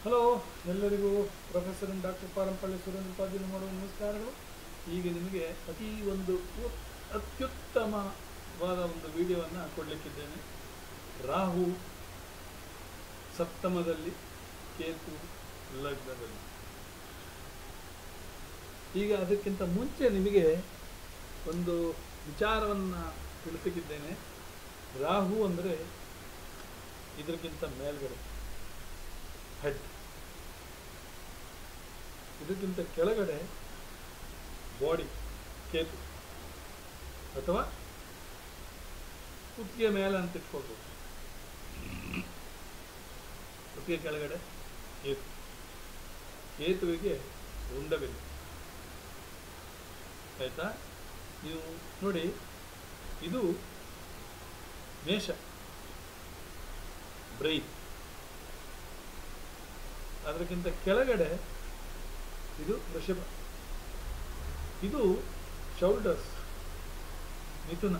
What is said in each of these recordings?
Hello ಎಲ್ಲರಿಗೂ professor doctor Parampalli Surendra Patil ಮಾಡುವ ನಮಸ್ಕಾರಗಳು ಈಗ ನಿಮಗೆ ಅತಿ ಒಂದು ಉ- ಅತ್ಯುತ್ತಮವಾದ ಒಂದು ವಿಡಿಯೋವನ್ನು ಕೊಡಲಿಕ್ಕಿದ್ದೇನೆ ರಾಹು ಸಪ್ತಮದಲ್ಲಿ ಕೇತು ಲಗ್ನದಲ್ಲಿ ಈಗ ಅದಕ್ಕಿಂತ ಮುಂಚೆ ನಿಮಗೆ ಒಂದು ವಿಚಾರವನ್ನು ತಿಳಿಸಲಿಕ್ಕಿದ್ದೇನೆ ರಾಹು ಅಂದರೆ ಇದಕ್ಕಿಂತ ಮೇಲ್ಗಡೆ ಹೆಡ್ ಇದಕ್ಕಿಂತ ಕೆಳಗಡೆ ಬಾಡಿ ಕೇತು ಅಥವಾ ಕುತ್ತಿಗೆ ಮೇಲೆ ಅಂತ ಇಟ್ಕೊಳ್ಬೋದು ಕುತ್ತಿಗೆ ಕೆಳಗಡೆ ಕೇತು ಕೇತುವಿಗೆ ರುಂಡವಿಲ್ಲ ಆಯ್ತಾ ನೀವು ನೋಡಿ ಇದು ಮೇಷ ಬ್ರೈನ್ ಅದಕ್ಕಿಂತ ಕೆಳಗಡೆ ಇದು ವೃಷಭ ಇದು ಶೌಲ್ಡರ್ಸ್ ಮಿಥುನ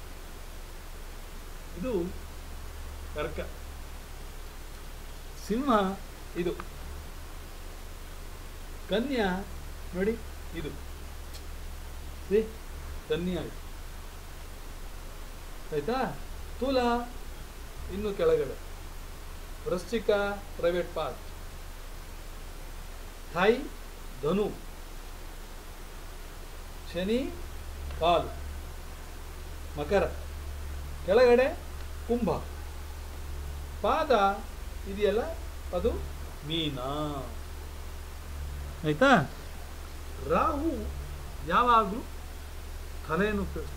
ಇದು ಕರ್ಕ ಸಿಂಹ ಇದು ಕನ್ಯಾ ನೋಡಿ ಇದು See? ಕನ್ಯಾ ಇದು ಆಯ್ತಾ ತುಲ ಇನ್ನು ಕೆಳಗಡೆ ವೃಶ್ಚಿಕ ಪ್ರೈವೇಟ್ ಪಾರ್ಟ್ ಥೈ ಧನು ಶನಿ ಕಾಲು ಮಕರ ಕೆಳಗಡೆ ಕುಂಭ ಪಾದ ಇದೆಯಲ್ಲ ಅದು ಮೀನ ಆಯ್ತಾ ರಾಹು ಯಾವಾಗಲೂ ತಲೆಯನ್ನು ಉಪಯೋಗಿಸ್ತಾನೆ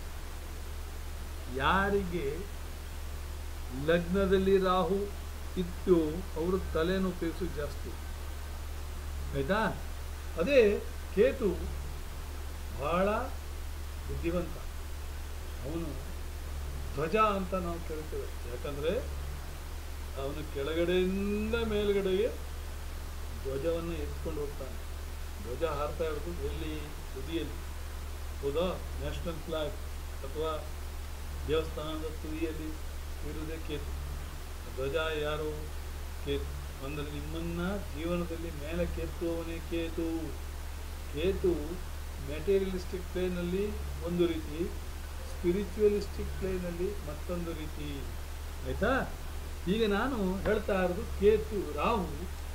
ಯಾರಿಗೆ ಲಗ್ನದಲ್ಲಿ ರಾಹು ಇತ್ತು ಅವರು ತಲೆಯನ್ನು ಉಪಯೋಗಿಸೋದು ಜಾಸ್ತಿ ಆಯ್ತಾ ಅದೇ ಕೇತು ಬಹಳ ಬುದ್ಧಿವಂತ ಅವನು ಧ್ವಜ ಅಂತ ನಾವು ಕೇಳ್ತೇವೆ ಯಾಕಂದರೆ ಅವನು ಕೆಳಗಡೆಯಿಂದ ಮೇಲ್ಗಡೆಗೆ ಧ್ವಜವನ್ನು ಎತ್ಕೊಂಡು ಹೋಗ್ತಾನೆ ಧ್ವಜ ಹಾರ್ತಾ ಇರೋದು ಎಲ್ಲಿ ತುದಿಯಲ್ಲಿ ಹೌದಾ ನ್ಯಾಷನಲ್ ಫ್ಲಾಗ್ ಅಥವಾ ದೇವಸ್ಥಾನದ ತುದಿಯಲ್ಲಿ ಇರುವುದೇ ಕೇತು ಧ್ವಜ ಯಾರು ಕೇತು ಅಂದರೆ ನಿಮ್ಮನ್ನ ಜೀವನದಲ್ಲಿ ಮೇಲೆ ಕೆತ್ತುವವನೇ ಕೇತು ಕೇತು ಮೆಟೀರಿಯಲಿಸ್ಟಿಕ್ ಪ್ಲೇನಲ್ಲಿ ಒಂದು ರೀತಿ ಸ್ಪಿರಿಚುವಲಿಸ್ಟಿಕ್ ಪ್ಲೇನಲ್ಲಿ ಮತ್ತೊಂದು ರೀತಿ ಆಯ್ತಾ ಈಗ ನಾನು ಹೇಳ್ತಾ ಇರೋದು ಕೇತು ರಾಹು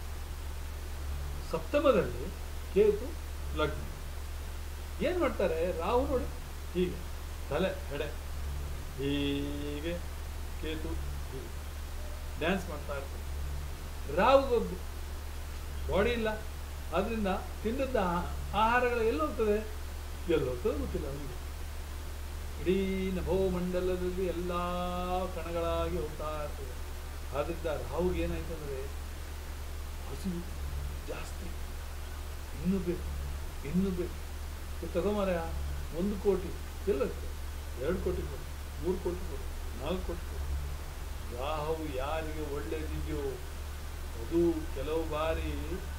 ಸಪ್ತಮದಲ್ಲಿ ಕೇತು ಲಗ್ನ ಏನು ಮಾಡ್ತಾರೆ ರಾಹು ನೋಡಿ ಹೀಗೆ ತಲೆ ಹೆಡೆ ಹೀಗೆ ಕೇತು ಹೀಗೆ ಡ್ಯಾನ್ಸ್ ಮಾಡ್ತಾ ಇರ್ತಾರೆ ರಾಹು ಬಾಡಿ ಇಲ್ಲ ಅದರಿಂದ ತಿಂದದ್ದ ಆ- ಆಹಾರಗಳು ಎಲ್ಲಿ ಹೋಗ್ತದೆ ಎಲ್ಲಿ ಹೋಗ್ತದೆ ಗೊತ್ತಿಲ್ಲ ಅವನಿಗೆ ಇಡೀ ನಭೋಮಂಡಲದಲ್ಲಿ ಎಲ್ಲ ಕಣಗಳಾಗಿ ಹೋಗ್ತಾ ಇರ್ತದೆ ಆದ್ದರಿಂದ ರಾಹುಗೆ ಏನಾಯ್ತು ಅಂದರೆ ಹಸಿವು ಜಾಸ್ತಿ ಇನ್ನೂ ಬೇಕು ಇನ್ನೂ ಬೇಕು ಇದು ತಗೊಂಬಾರ ಒಂದು ಕೋಟಿ ಎಲ್ಲ ಎರಡು ಕೋಟಿ ಕೊಡು ಮೂರು ಕೋಟಿ ಕೊಡು ನಾಲ್ಕು ಕೋಟಿ ಕೊಡು ರಾಹು ಯಾರಿಗೆ ಒಳ್ಳೇದಿದೆಯೋ ಅದು ಕೆಲವು ಬಾರಿ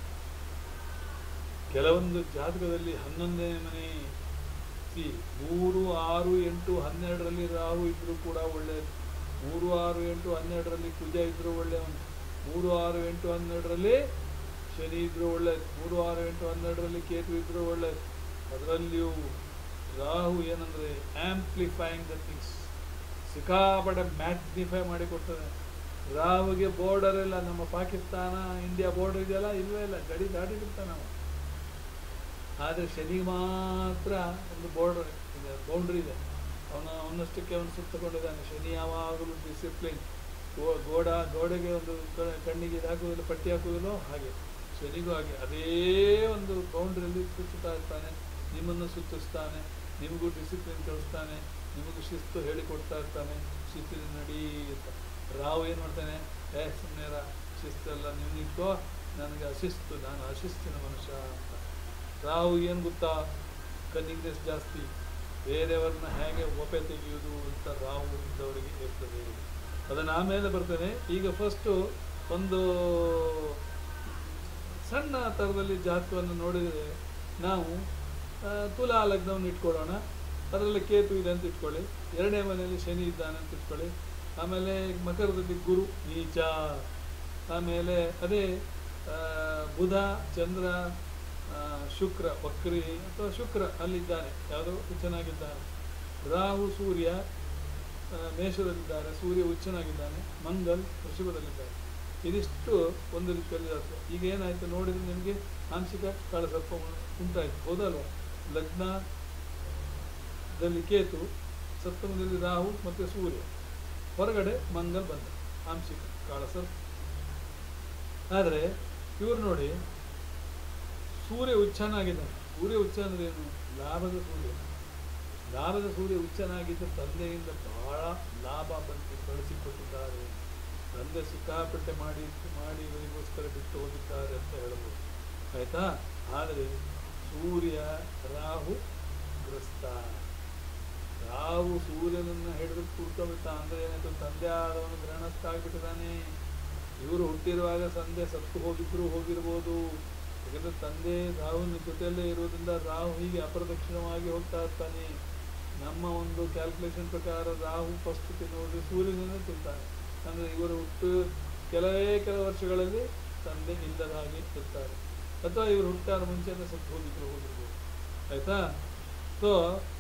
ಕೆಲವೊಂದು ಜಾತಕದಲ್ಲಿ ಹನ್ನೊಂದನೇ ಮನೆ ಸಿ ಮೂರು ಆರು ಎಂಟು ಹನ್ನೆರಡರಲ್ಲಿ ರಾಹು ಇದ್ರೂ ಕೂಡ ಒಳ್ಳೆಯದು ಮೂರು ಆರು ಎಂಟು ಹನ್ನೆರಡರಲ್ಲಿ ಕುಜ ಇದ್ರೂ ಒಳ್ಳೆಯವನು ಮೂರು ಆರು ಎಂಟು ಹನ್ನೆರಡರಲ್ಲಿ ಶನಿ ಇದ್ರೂ ಒಳ್ಳೆಯದು ಮೂರು ಆರು ಎಂಟು ಹನ್ನೆರಡರಲ್ಲಿ ಕೇತು ಇದ್ರೂ ಒಳ್ಳೆಯದು ಅದರಲ್ಲಿಯೂ ರಾಹು ಏನಂದರೆ ಆಂಪ್ಲಿಫೈಯಿಂಗ್ ದ ಥಿಂಗ್ಸ್ ಸಿಕ್ಕಾಪಟ್ಟೆ ಮ್ಯಾಗ್ನಿಫೈ ಮಾಡಿ ಕೊಡ್ತದೆ ರಾಹುಗೆ ಬಾರ್ಡರ್ ಇಲ್ಲ ನಮ್ಮ ಪಾಕಿಸ್ತಾನ ಇಂಡಿಯಾ ಬಾರ್ಡರ್ ಇದೆಯಲ್ಲ ಇಲ್ವೇ ಇಲ್ಲ ಗಡಿ ದಾಟಿ ಬಿಡ್ತಾನೆ ನಾವು ಆದರೆ ಶನಿಗೆ ಮಾತ್ರ ಒಂದು ಬಾರ್ಡರ್ ಇದೆ ಬೌಂಡ್ರಿ ಇದೆ ಅವನ ಅವನಷ್ಟಕ್ಕೆ ಅವನು ಸುತ್ತಕೊಂಡಿದ್ದಾನೆ ಶನಿ ಯಾವಾಗಲೂ ಡಿಸಿಪ್ಲಿನ್ ಗೋಡ ಗೋಡೆಗೆ ಒಂದು ಕ- ಕಣ್ಣಿಗೆ ಇದು ಹಾಕುವುದಿಲ್ಲ ಪಟ್ಟಿ ಹಾಕುವುದಿಲ್ಲೋ ಹಾಗೆ ಶನಿಗೂ ಹಾಗೆ ಅದೇ ಒಂದು ಬೌಂಡ್ರಿಯಲ್ಲಿ ಸುತ್ತುತ್ತಾ ಇರ್ತಾನೆ ನಿಮ್ಮನ್ನು ಸುತ್ತಿಸ್ತಾನೆ ನಿಮಗೂ ಡಿಸಿಪ್ಲಿನ್ ಕಳಿಸ್ತಾನೆ ನಿಮಗೂ ಶಿಸ್ತು ಹೇಳಿಕೊಡ್ತಾ ಇರ್ತಾನೆ ಶಿಸ್ತಿನ ನಡಿ ಅಂತ ರಾವ್ ಏನು ಮಾಡ್ತಾನೆ ಏ ಸುಮ್ಮನೆ ಶಿಸ್ತೆಲ್ಲ ನೀವು ಇಟ್ಕೋ ನನಗೆ ಅಶಿಸ್ತು ನಾನು ಅಶಿಸ್ತಿನ ಮನುಷ್ಯ ಅಂತ ರಾಹು ಏನು ಗೊತ್ತಾ ಕನ್ನಿಂಗ್ನೆಸ್ ಜಾಸ್ತಿ ಬೇರೆಯವ್ರನ್ನ ಹೇಗೆ ಒಪೆ ತೆಗೆಯುವುದು ಅಂತ ರಾಹು ಇದ್ದವರಿಗೆ ಇರ್ತದೆ ಅದನ್ನು ಆಮೇಲೆ ಬರ್ತೇನೆ ಈಗ ಫಸ್ಟು ಒಂದು ಸಣ್ಣ ಥರದಲ್ಲಿ ಜಾತಕವನ್ನು ನೋಡಿದರೆ ನಾವು ಆ, ತುಲಾ ಲಗ್ನವನ್ನು ಇಟ್ಕೊಳ್ಳೋಣ ಅದರಲ್ಲಿ ಕೇತು ಇದೆ ಅಂತ ಇಟ್ಕೊಳ್ಳಿ ಎರಡನೇ ಮನೆಯಲ್ಲಿ ಶನಿ ಇದ್ದಾನೆ ಅಂತ ಇಟ್ಕೊಳ್ಳಿ ಆಮೇಲೆ ಮಕರದಲ್ಲಿ ಗುರು ನೀಚ ಆಮೇಲೆ ಅದೇ ಆ, ಬುಧ ಚಂದ್ರ ಆ, ಶುಕ್ರ ವಕ್ರಿ ಅಥವಾ ಶುಕ್ರ ಅಲ್ಲಿದ್ದಾನೆ ಯಾವುದೋ ಉಚ್ಚನಾಗಿದ್ದಾನೆ ರಾಹು ಸೂರ್ಯ ಆ, ಮೇಷದಲ್ಲಿದ್ದಾರೆ ಸೂರ್ಯ ಉಚ್ಚನಾಗಿದ್ದಾನೆ ಮಂಗಲ್ ವೃಷಭದಲ್ಲಿದ್ದಾರೆ ಇದಿಷ್ಟು ಒಂದು ರೀತಿಯಲ್ಲಿ ಅರ್ಥ ಈಗ ಏನಾಯ್ತು ನೋಡಿದ್ರೆ ನಿಮಗೆ ಆಂಶಿಕ ಕಾಳಸರ್ಪ ಉಂಟಾಯ್ತು ಹೌದಲ್ವ ಲಗ್ನದಲ್ಲಿ ಕೇತು ಸಪ್ತಮದಲ್ಲಿ ರಾಹು ಮತ್ತು ಸೂರ್ಯ ಹೊರಗಡೆ ಮಂಗಲ್ ಬಂದ ಆಂಶಿಕ ಕಾಳಸರ್ಪ ಆದರೆ ಇವರು ನೋಡಿ ಸೂರ್ಯ ಉಚ್ಚನಾಗಿದ್ದಾನೆ ಸೂರ್ಯ ಉಚ್ಚ ಅಂದ್ರೆ ಏನು ಲಾಭದ ಸೂರ್ಯ ಲಾಭದ ಸೂರ್ಯ ಉಚ್ಚನಾಗಿದ್ದ ತಂದೆಯಿಂದ ಬಹಳ ಲಾಭ ಬಂದು ಕಳಿಸಿಕೊಟ್ಟಿದ್ದಾರೆ ತಂದೆ ಸಿಕ್ಕಾಪಟ್ಟೆ ಮಾಡಿ ಮಾಡಿ ಇವರಿಗೋಸ್ಕರ ಬಿಟ್ಟು ಹೋಗಿದ್ದಾರೆ ಅಂತ ಹೇಳ್ಬೋದು ಆಯ್ತಾ ಆದರೆ ಸೂರ್ಯ ರಾಹು ಗ್ರಸ್ತ ರಾಹು ಸೂರ್ಯನನ್ನ ಹಿಡಿದು ಕೂತ್ಕೊಬಿಟ್ಟ ಅಂದ್ರೆ ಏನಾಯ್ತು ತಂದೆ ಆದವನು ಗ್ರಹಣಸ್ಥ ಆಗ್ಬಿಟ್ಟಿದ್ದಾನೆ ಇವರು ಹುಟ್ಟಿರುವಾಗ ತಂದೆ ಸತ್ತು ಹೋಗಿದ್ರು ಹೋಗಿರ್ಬೋದು ಯಾಕಂದ್ರೆ ತಂದೆ ರಾಹುವಿನ ಜೊತೆಯಲ್ಲೇ ಇರೋದ್ರಿಂದ ರಾಹು ಹೀಗೆ ಅಪ್ರದಕ್ಷಿಣವಾಗಿ ಹೋಗ್ತಾ ಇರ್ತಾನೆ ನಮ್ಮ ಒಂದು ಕ್ಯಾಲ್ಕುಲೇಷನ್ ಪ್ರಕಾರ ರಾಹು ಫಸ್ಟ್ ತಿನ್ನೋದು ಸೂರ್ಯನನ್ನೇ ತಿಂತಾನೆ ಅಂದ್ರೆ ಇವರು ಹುಟ್ಟು ಕೆಲವೇ ಕೆಲವು ವರ್ಷಗಳಲ್ಲಿ ತಂದೆ ಇಲ್ಲದ ಹಾಗೆ ಇರ್ತಾರೆ ಅಥವಾ ಇವರು ಹುಟ್ಟಾರ ಮುಂಚೆನೇ ಸತ್ತು ಹೋಗಿದ್ರು ಹೋಗಿರ್ಬೋದು ಆಯ್ತಾ ಸೊ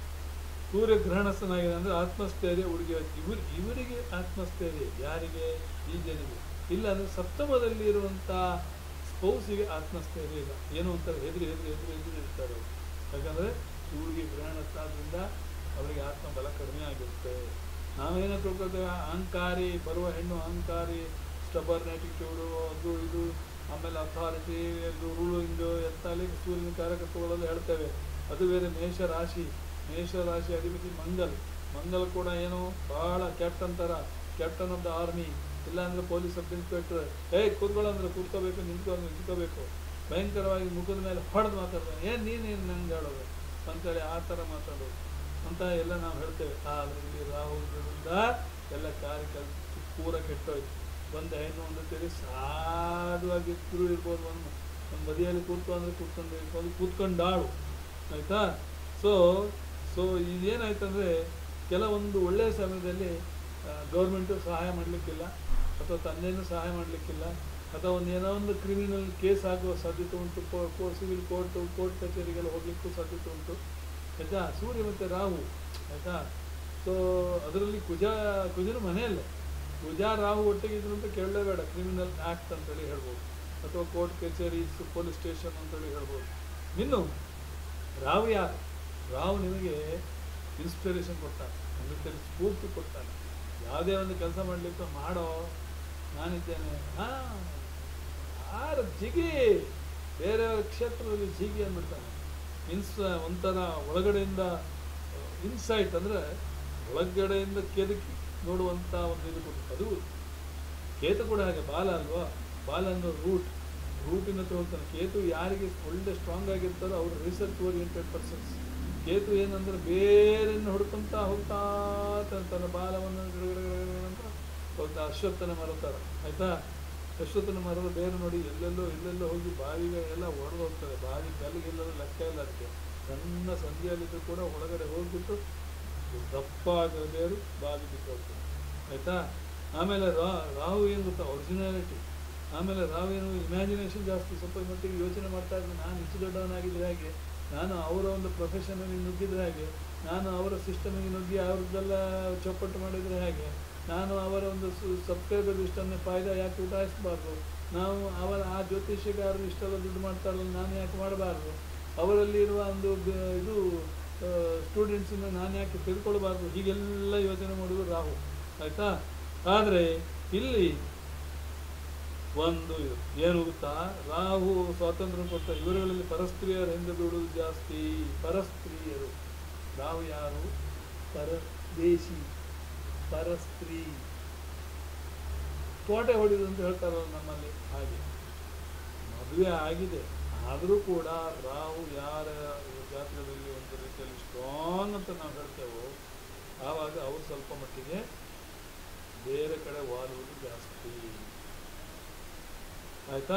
ಸೂರ್ಯ ಗ್ರಹಣಸ್ಥನಾಗಿದೆ ಅಂದ್ರೆ ಆತ್ಮಸ್ಥೈರ್ಯ ಹುಡುಗಿ ಇವ್ರು ಇವರಿಗೆ ಆತ್ಮಸ್ಥೈರ್ಯ ಯಾರಿಗೆ ಈ ಜನಿಗೆ ಇಲ್ಲ ಅಂದ್ರೆ ಸಪ್ತಮದಲ್ಲಿ ಇರುವಂತ ಸ್ಪೌಸಿಗೆ ಆತ್ಮಸ್ಥೈರ್ಯ ಇಲ್ಲ ಏನು ಅಂತಾರೆ ಹೆದರಿ ಹೆದರಿ ಹೆದರಿ ಹೆದರಿ ಇರ್ತಾರೆ ಅವ್ರು. ಯಾಕಂದ್ರೆ ಸೂರ್ಯ ಗ್ರಹಣಸ್ಥ ಆದ್ರಿಂದ ಅವರಿಗೆ ಆತ್ಮಬಲ ಕಡಿಮೆ ಆಗಿರುತ್ತೆ ನಾವೇನೋ ತಿಳ್ಕೊಳ್ತೇವೆ ಅಹಂಕಾರಿ ಬರುವ ಹೆಣ್ಣು ಅಹಂಕಾರಿ ಸ್ಟಬರ್ನ್ ಆಟಿಟ್ಯೂಡು ಅದು ಇದು ಆಮೇಲೆ ಅಥಾರಿಟಿ ಅದು ರೂಲಿಂಗ್ ಎಂತಲ್ಲಿ ಸೂರ್ಯನ ಕಾರ್ಯಕರ್ತಗಳಲ್ಲಿ ಹೇಳ್ತೇವೆ ಅದು ಬೇರೆ ಮೇಷ ರಾಶಿ ಮೇಷ ರಾಶಿ ಅಧಿಪತಿ ಮಂಗಲ್ ಮಂಗಲ್ ಕೂಡ ಏನು ಬಹಳ ಕ್ಯಾಪ್ಟನ್ ತರ ಕ್ಯಾಪ್ಟನ್ ಆಫ್ ದ ಆರ್ಮಿ ಇಲ್ಲಾಂದ್ರೆ ಪೊಲೀಸ್ ಸಬ್ ಇನ್ಸ್ಪೆಕ್ಟರ್ ಏಯ್ ಕೂತ್ಕೊಳ್ಳಂದ್ರೆ ಕೂತ್ಕೋಬೇಕು ನಿಂತ್ಕೊಂಡು ನಿಂತ್ಕೋಬೇಕು ಭಯಂಕರವಾಗಿ ಮುಖದ ಮೇಲೆ ಹೊಡೆದು ಮಾತಾಡ್ತಾನೆ ಏನ್ ನೀನೇನು ನಂಗೆ ಹೇಳೋದು ಅಂತೇಳಿ ಆ ಥರ ಮಾತಾಡೋದು ಅಂತ ಎಲ್ಲ ನಾವು ಹೇಳ್ತೇವೆ ಆದ್ರೆ ಇಲ್ಲಿ ರಾಹುಲ್ರಿಂದ ಎಲ್ಲ ಕಾರ್ಯ ಪೂರ ಕೆಟ್ಟೋಯ್ತು ಒಂದು ಹೆಣ್ಣು ಒಂದು ತಿಳಿ ಸಾಧುವಾಗಿ ತಿರು ಇರ್ಬೋದು ಒಂದು ಒಂದು ಬದಿಯಲ್ಲಿ ಕೂತು ಅಂದ್ರೆ ಕೂತ್ಕೊಂಡು ಇರ್ಬೋದು ಕೂತ್ಕೊಂಡಾಳು ಆಯ್ತಾ ಸೊ ಸೊ ಇದೇನಾಯ್ತಂದ್ರೆ ಕೆಲವೊಂದು ಒಳ್ಳೆಯ ಸಮಯದಲ್ಲಿ ಗೌರ್ಮೆಂಟು ಸಹಾಯ ಮಾಡಲಿಕ್ಕಿಲ್ಲ ಅಥವಾ ತಂದೆನೂ ಸಹಾಯ ಮಾಡಲಿಕ್ಕಿಲ್ಲ ಅಥವಾ ಒಂದು ಏನೋ ಒಂದು ಕ್ರಿಮಿನಲ್ ಕೇಸ್ ಆಗುವ ಸಾಧ್ಯತೆ ಉಂಟು ಸಿವಿಲ್ ಕೋರ್ಟ್ ಕೋರ್ಟ್ ಕಚೇರಿಗೆಲ್ಲ ಹೋಗ್ಲಿಕ್ಕೂ ಸಾಧ್ಯತೆ ಉಂಟು ಆಯ್ತಾ ಸೂರ್ಯ ಮತ್ತು ರಾಹು ಆಯ್ತಾ ಸೊ ಅದರಲ್ಲಿ ಕುಜ ಕುಜನ ಮನೆಯಲ್ಲೇ ಕುಜ ರಾಹು ಒಟ್ಟಿಗೆ ಇದ್ರು ಅಂತ ಕೇಳಲೇಬೇಡ ಕ್ರಿಮಿನಲ್ ಆ್ಯಕ್ಟ್ ಅಂತೇಳಿ ಹೇಳ್ಬೋದು ಅಥವಾ ಕೋರ್ಟ್ ಕಚೇರೀಸ್ ಪೊಲೀಸ್ ಸ್ಟೇಷನ್ ಅಂತೇಳಿ ಹೇಳ್ಬೋದು ಇನ್ನು ರಾವು ಯಾರು ರಾವು ನಿಮಗೆ ಇನ್ಸ್ಪಿರೇಷನ್ ಕೊಡ್ತಾನೆ ಒಂದು ಸ್ಫೂರ್ತಿ ಕೊಡ್ತಾನೆ ಯಾವುದೇ ಒಂದು ಕೆಲಸ ಮಾಡಲಿಕ್ಕೆ ಮಾಡೋ ನಾನಿದ್ದೇನೆ ಹಾ ಆರ ಜಿಗಿ ಬೇರೆಯವರ ಕ್ಷೇತ್ರದಲ್ಲಿ ಜಿಗಿ ಅಂದ್ಬಿಡ್ತಾನೆ ಇನ್ಸ್ ಒಂಥರ ಒಳಗಡೆಯಿಂದ ಇನ್ಸೈಟ್ ಅಂದ್ರೆ ಒಳಗಡೆಯಿಂದ ಕೆದಕಿ ನೋಡುವಂತ ಒಂದು ಇದು ಕೊಟ್ಟು ಅದು ಕೇತು ಕೂಡ ಹಾಗೆ ಬಾಲ ಅಲ್ವಾ ಬಾಲ ಅನ್ನೋ ರೂಟ್ ರೂಟಿನ ಹತ್ರ ಹೋಗ್ತಾನೆ ಕೇತು ಯಾರಿಗೆ ಒಳ್ಳೆ ಸ್ಟ್ರಾಂಗ್ ಆಗಿರ್ತಾರೋ ಅವರು ರಿಸರ್ಚ್ ಓರಿಯೆಂಟೆಡ್ ಪರ್ಸನ್ಸ್ ಕೇತು ಏನಂದ್ರೆ ಬೇರೆಯನ್ನು ಹುಡ್ಕೊಂತ ಹೋಗ್ತಾ ಇರ್ತಾನೆ. ತನ್ನ ಬಾಲವನ್ನು ಗಿಡಗಿಡಗಿಡ ಅಂತ ಹೋಗ್ತಾ ಅಶ್ವತ್ಥನ ಮರ ಥರ ಆಯ್ತಾ ಅಶ್ವತ್ಥನ ಮರದ ಬೇರೆ ನೋಡಿ ಎಲ್ಲೆಲ್ಲೋ ಎಲ್ಲೆಲ್ಲೋ ಹೋಗಿ ಬಾವಿಗೆ ಎಲ್ಲ ಹೊಡೆದು ಹೋಗ್ತದೆ ಬಾವಿ ಕಲ್ಲಿಗೆಲ್ಲರೂ ಲೆಕ್ಕ ಇಲ್ಲ ಅದಕ್ಕೆ ಸಣ್ಣ ಸಂಧಿಯಲ್ಲಿದ್ದು ಕೂಡ ಒಳಗಡೆ ಹೋಗ್ಬಿಟ್ಟು ದಪ್ಪ ಆಗಿರೋ ಬೇರು ಬಾವಿ ಬಿಟ್ಟು ಹೋಗ್ತದೆ ಆಯ್ತಾ ಆಮೇಲೆ ರಾ ರಾಹು ಏನು ಗೊತ್ತಾ ಒರಿಜಿನಾಲಿಟಿ ಆಮೇಲೆ ರಾಹು ಏನು ಇಮ್ಯಾಜಿನೇಷನ್ ಜಾಸ್ತಿ ಸ್ವಲ್ಪ ಮಟ್ಟಿಗೆ ಯೋಚನೆ ಮಾಡ್ತಾ ಇದ್ದೆ ನಾನು ಇಷ್ಟು ದೊಡ್ಡವನಾಗಿದ್ರೆ ಹಾಗೆ ನಾನು ಅವರ ಒಂದು ಪ್ರೊಫೆಷನಲ್ಲಿ ನುಗ್ಗಿದ್ರೆ ಹಾಗೆ ನಾನು ಅವರ ಸಿಸ್ಟಮಿಗೆ ನುಗ್ಗಿ ಅವ್ರದ್ದೆಲ್ಲ ಚೌಪಟ್ಟು ಮಾಡಿದರೆ ಹೇಗೆ ನಾನು ಅವರ ಒಂದು ಸಬ್ಸ್ಕ್ರೈಬರ್ ಲಿಸ್ಟನ್ನು ಫಾಯ್ದಾ ಯಾಕೆ ಉಟಾಯಿಸಬಾರ್ದು ನಾವು ಅವರ ಆ ಜ್ಯೋತಿಷ್ಯಗಾರರು ಇಷ್ಟೆಲ್ಲ ದುಡ್ಡು ಮಾಡ್ತಾರಲ್ಲ ನಾನು ಯಾಕೆ ಮಾಡಬಾರ್ದು ಅವರಲ್ಲಿ ಇರುವ ಒಂದು ಬ- ಇದು ಸ್ಟೂಡೆಂಟ್ಸನ್ನು ನಾನು ಯಾಕೆ ತಿಳ್ಕೊಳ್ಬಾರ್ದು ಹೀಗೆಲ್ಲ ಯೋಚನೆ ಮಾಡೋದು ರಾಹು ಆಯ್ತಾ ಆದರೆ ಇಲ್ಲಿ ಒಂದು ಇದು ಏನು ಗೊತ್ತಾ ರಾಹು ಸ್ವಾತಂತ್ರ್ಯ ಕೊಟ್ಟ ಇವರುಗಳಲ್ಲಿ ಪರಸ್ತ್ರೀಯರ ಹಿಂದೆ ಬೀಳುವುದು ಜಾಸ್ತಿ ಪರಸ್ತ್ರೀಯರು ರಾಹು ಯಾರು ಪರದೇಶಿ ಪರಸ್ತ್ರೀ ಕೋಟೆ ಹೊಡಿದು ಅಂತ ಹೇಳ್ತಾರಲ್ಲ ನಮ್ಮಲ್ಲಿ ಹಾಗೆ ಮದುವೆ ಆಗಿದೆ ಆದರೂ ಕೂಡ ರಾಹು ಯಾರ ಜಾತಕದಲ್ಲಿ ಒಂದು ರೀತಿಯಲ್ಲಿ ಸ್ಟ್ರಾಂಗ್ ಅಂತ ನಾವು ಹೇಳ್ತೇವೋ ಆವಾಗ ಅವರು ಸ್ವಲ್ಪ ಮಟ್ಟಿಗೆ ಬೇರೆ ಕಡೆ ವಾಲುವುದು ಜಾಸ್ತಿ ಆಯ್ತಾ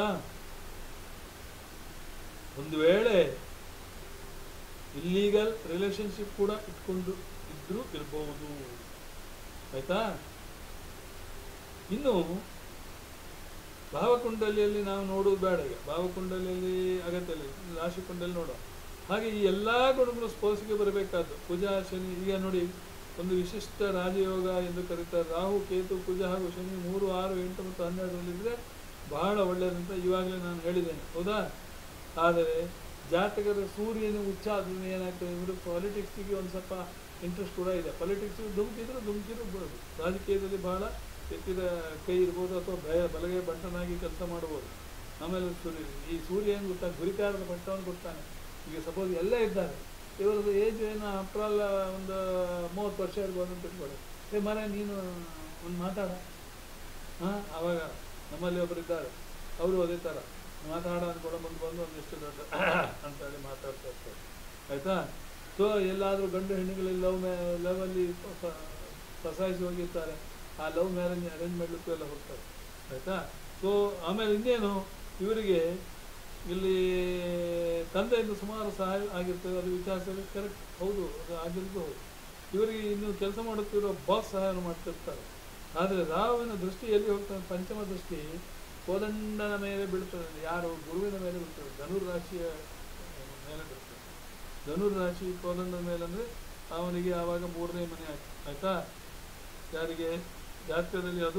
ಒಂದು ವೇಳೆ ಇಲ್ಲೀಗಲ್ ರಿಲೇಶನ್ಶಿಪ್ ಕೂಡ ಇಟ್ಕೊಂಡು ಇದ್ರೂ ಇರಬಹುದು ಆಯ್ತಾ ಇನ್ನು ಭಾವಕುಂಡಲಿಯಲ್ಲಿ ನಾವು ನೋಡುವುದು ಬೇಡ ಈಗ ಭಾವಕುಂಡಲಿಯಲ್ಲಿ ಅಗತ್ಯ ಇಲ್ಲ ರಾಶಿ ಕುಂಡಲಿ ನೋಡುವ ಹಾಗೆ ಈ ಎಲ್ಲ ಗುಣಗಳು ಸ್ಪೋಸಿಗೆ ಬರಬೇಕಾದ್ದು ಕುಜ ಶನಿ ಈಗ ನೋಡಿ ಒಂದು ವಿಶಿಷ್ಟ ರಾಜಯೋಗ ಎಂದು ಕರೀತಾರೆ ರಾಹು ಕೇತು ಕುಜ ಹಾಗೂ ಶನಿ ಮೂರು ಆರು ಎಂಟು ಮತ್ತು ಹನ್ನೆರಡರಲ್ಲಿದ್ದರೆ ಬಹಳ ಒಳ್ಳೆಯದಂತ ಇವಾಗಲೇ ನಾನು ಹೇಳಿದ್ದೇನೆ ಹೌದಾ ಆದರೆ ಜಾತಕದ ಸೂರ್ಯನ ಉಚ್ಚ ಆದ್ರೂ ಏನಾಗ್ತದೆ ಇವರು ಪಾಲಿಟಿಕ್ಸಿಗೆ ಒಂದು ಸ್ವಲ್ಪ ಇಂಟ್ರೆಸ್ಟ್ ಕೂಡ ಇದೆ ಪಾಲಿಟಿಕ್ಸ್ ಧುಮುಕಿದ್ರು ಧುಮುಕಿರ್ಬೋದು ರಾಜಕೀಯದಲ್ಲಿ ಬಹಳ ಎತ್ತಿದ ಕೈ ಇರ್ಬೋದು ಅಥವಾ ಭಯ ಬಲಗೈ ಬಂಟನಾಗಿ ಕೆಲಸ ಮಾಡ್ಬೋದು ಆಮೇಲೆ ಸೂರ್ಯ ಈ ಸೂರ್ಯ ಏನು ಗೊತ್ತಾ ಗುರಿಕಾರದ ಪಟ್ಟವನ್ನು ಕೊಡ್ತಾನೆ ಈಗ ಸಪೋಸ್ ಎಲ್ಲ ಇದ್ದಾರೆ ಇವರದ್ದು ಏಜ್ ಏನು ಅಪ್ರಲ್ ಒಂದು ಮೂವತ್ತು ವರ್ಷ ಇರ್ಬೋದು ಅಂತ ಇಟ್ಕೊಳ್ಳಿ ಏ ಮರ ನೀನು ಒಂದು ಮಾತಾಡ ಹಾಂ ಆವಾಗ ನಮ್ಮಲ್ಲಿ ಒಬ್ಬರು ಇದ್ದಾರೆ ಅವರು ಅದೇ ಥರ ಮಾತಾಡ ಅನ್ಕೊಂಡು ಬಂದು ಬಂದು ಒಂದಿಷ್ಟು ದೊಡ್ಡ ಅಂತೇಳಿ ಮಾತಾಡ್ತಾ ಇರ್ತಾರೆ ಆಯಿತಾ ಸೊ ಎಲ್ಲಾದರೂ ಗಂಡು ಹೆಣ್ಣುಗಳಲ್ಲಿ ಲವ್ ಮ್ಯಾ ಲವಲ್ಲಿ ಫಸಾಯಿಸಿ ಹೋಗಿರ್ತಾರೆ ಆ ಲವ್ ಮ್ಯಾರೇಜ್ ಅರೇಂಜ್ ಮಾಡಲಿಕ್ಕೂ ಎಲ್ಲ ಹೋಗ್ತಾರೆ ಆಯಿತಾ ಸೊ ಆಮೇಲೆ ಇನ್ನೇನು ಇವರಿಗೆ ಇಲ್ಲಿ ತಂದೆಯಿಂದ ಸುಮಾರು ಸಹಾಯ ಆಗಿರ್ತದೆ ಅದು ವಿಚಾರಿಸಲು ಕರೆಕ್ಟ್ ಹೌದು ಅದು ಆಗಿರೋದು ಹೌದು ಇವರಿಗೆ ಇನ್ನು ಕೆಲಸ ಮಾಡುತ್ತಿರೋ ಬಾಸ್ ಸಹಾಯ ಮಾಡ್ತಿರ್ತಾರೆ ಆದರೆ ರಾಹುವಿನ ದೃಷ್ಟಿ ಎಲ್ಲಿ ಹೋಗ್ತಾನೆ ಪಂಚಮ ದೃಷ್ಟಿ ಕೋದಂಡನ ಮೇಲೆ ಬೀಳ್ತದೆ ಯಾರು ಗುರುವಿನ ಮೇಲೆ ಬೀಳ್ತದೆ ಧನುರ್ ರಾಶಿಯ ಮೇಲೆ ಬೀಳ್ತದೆ ಧನುರ್ ರಾಶಿ ಕೋದಂಡನ ಮೇಲೆ ಅಂದರೆ ಅವನಿಗೆ ಆವಾಗ ಮೂರನೇ ಮನೆ ಆಯ್ತು ಆಯ್ತಾ ಯಾರಿಗೆ ಜಾತಕದಲ್ಲಿ ಅದು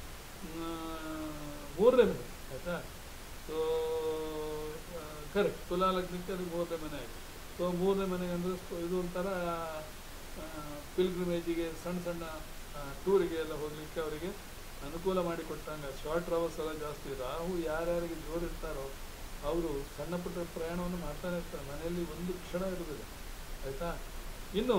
ಮೂರನೇ ಮನೆ ಆಯ್ತಾ ಸೊ ಕರೆಕ್ಟ್ ತುಲಾ ಲಗ್ನಕ್ಕೆ ಅದು ಮೂರನೇ ಮನೆ ಆಯಿತು ಸೊ ಮೂರನೇ ಮನೆಗೆ ಅಂದರೆ ಇದು ಒಂಥರ ಪಿಲ್ಗ್ರಿಮೇಜಿಗೆ ಸಣ್ಣ ಸಣ್ಣ ಟೂರಿಗೆ ಎಲ್ಲ ಹೋಗಲಿಕ್ಕೆ ಅವರಿಗೆ ಅನುಕೂಲ ಮಾಡಿಕೊಟ್ಟಂಗೆ ಶಾರ್ಟ್ ಟ್ರಾವೆಲ್ಸ್ ಎಲ್ಲ ಜಾಸ್ತಿ ರಾಹು ಯಾರ್ಯಾರಿಗೆ ಜೋಡಿರ್ತಾರೋ ಅವರು ಸಣ್ಣ ಪುಟ್ಟ ಪ್ರಯಾಣವನ್ನು ಮಾಡ್ತಾನೆ ಇರ್ತಾರೆ ಮನೆಯಲ್ಲಿ ಒಂದು ಕ್ಷಣ ಇರುವುದಿಲ್ಲ ಆಯಿತಾ ಇನ್ನು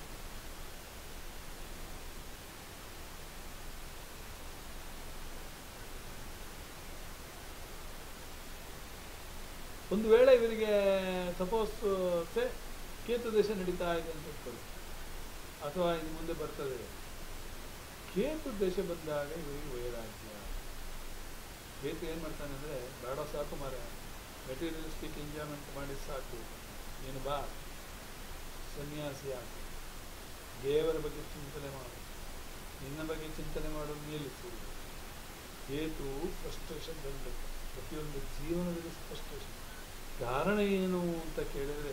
ಒಂದು ವೇಳೆ ಇವರಿಗೆ ಸಪೋಸ್ ಸೇ ಕೇತು ದೇಶ ನಡೀತಾ ಇದೆ ಅಂತ ಇಟ್ಕೊಳ್ಳಿ ಅಥವಾ ಇನ್ನು ಮುಂದೆ ಬರ್ತದೆ ಕೇತು ದೇಶ ಬಂದಾಗ ಇವರಿಗೆ ವೈರಾಗ್ಯ ಕೇತು ಏನು ಮಾಡ್ತಾನೆ ಅಂದರೆ ಬೇಡ ಸಾಕು ಮಾರ ಮೆಟೀರಿಯಲಿಸ್ಟಿಕ್ ಎಂಜಾಯ್ಮೆಂಟ್ ಮಾಡಿ ಸಾಕು ನೀನು ಬಾ ಸನ್ಯಾಸಿ ಆಗ ದೇವರ ಬಗ್ಗೆ ಚಿಂತನೆ ಮಾಡು ನಿನ್ನ ಬಗ್ಗೆ ಚಿಂತನೆ ಮಾಡೋದು ನಿಲ್ಲಿಸು ಕೇತು ಫ್ರಸ್ಟ್ರೇಷನ್ ಬಂದಬೇಕು ಪ್ರತಿಯೊಂದು ಜೀವನದಲ್ಲಿ ಫ್ರಸ್ಟ್ರೇಷನ್ ಕಾರಣ ಏನು ಅಂತ ಕೇಳಿದ್ರೆ